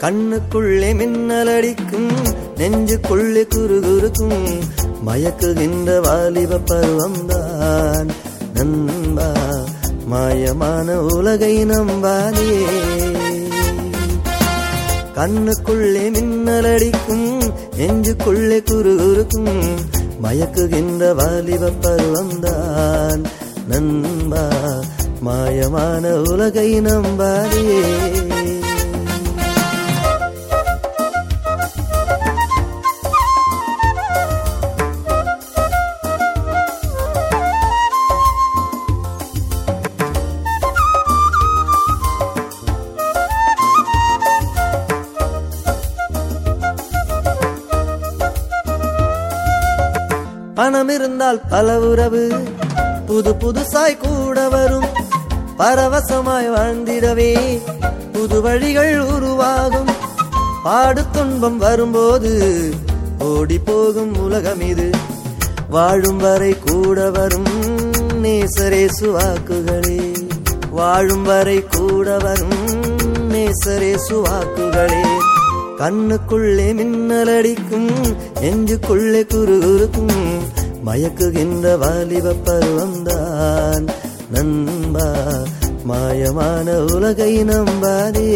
கண்ணுக்குள்ளே மின்னலடிக்கும் நெஞ்சுக்குள்ளே குறுகுறுக்கும் மயக்குகின்ற வாலிப பருவம்தான் நண்பா மாயமான உலகை நம்பாதே கண்ணுக்குள்ளே மின்னலடிக்கும் நெஞ்சுக்குள்ளே குறுகுறுக்கும் மயக்குகின்ற வாலிப பருவம்தான் நண்பா மாயமான உலகை நம்பாதே பணம் இருந்தால் பல உறவு புது புதுசாய் கூட வரும் பரவசமாய் வாழ்ந்திடவே புது வழிகள் உருவாகும் பாடு துன்பம் வரும்போது ஓடி போகும் உலகம் இது வாழும் வரை கூட வரும் நேசரேசு வாக்குகளே வாழும் வரை கூட வரும் நேசரேசு வாக்குகளே கண்ணுக்குள்ளே மின்னலடிக்கும் நெஞ்சுக்குள்ளே குறுகுறுக்கும் மயக்குகின்ற வாலிப பருவம்தான் நண்பா மாயமான உலகை நம்பாதே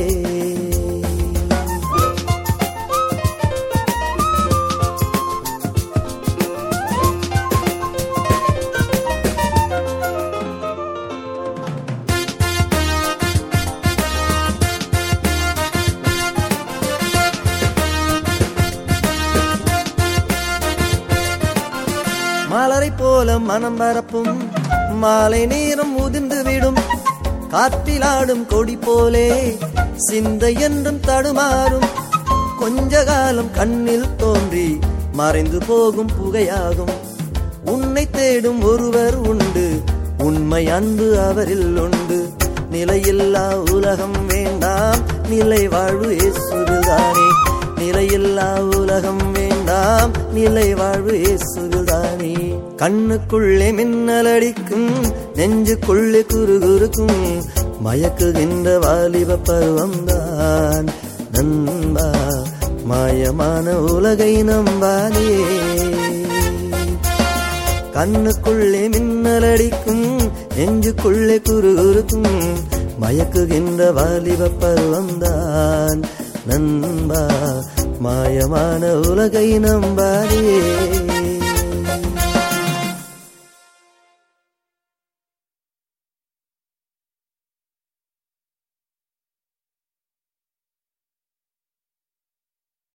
மலரை போல மனம் பரப்பும் மாலை நேரம் உதிர்ந்து விடும் காற்றிலாடும் கொடி போலே சிந்தை என்றும் தடுமாறும் கொஞ்ச காலம் கண்ணில் தோன்றி மறைந்து போகும் புகையாகும் உன்னை தேடும் ஒருவர் உண்டு உண்மை அன்பு அவரில் உண்டு நிலையில்லா உலகம் வேண்டாம் நிலை வாழ்வு இயேசுதானே நிலையில்லா உலகம் வேண்டாம் நிலை வாழ்வு இயேசுதானே கண்ணுக்குள்ளே மின்னலடிக்கும் நெஞ்சுக்குள்ளே குறுகுறுக்கும் மயக்குகின்ற வாலிப பருவம்தான் நண்பா மாயமான உலகை நம்பாதே கண்ணுக்குள்ளே மின்னலடிக்கும் நெஞ்சுக்குள்ளே குறுகுறுக்கும் மயக்குகின்ற வாலிப பருவம்தான் நண்பா மாயமான உலகை நம்பாதே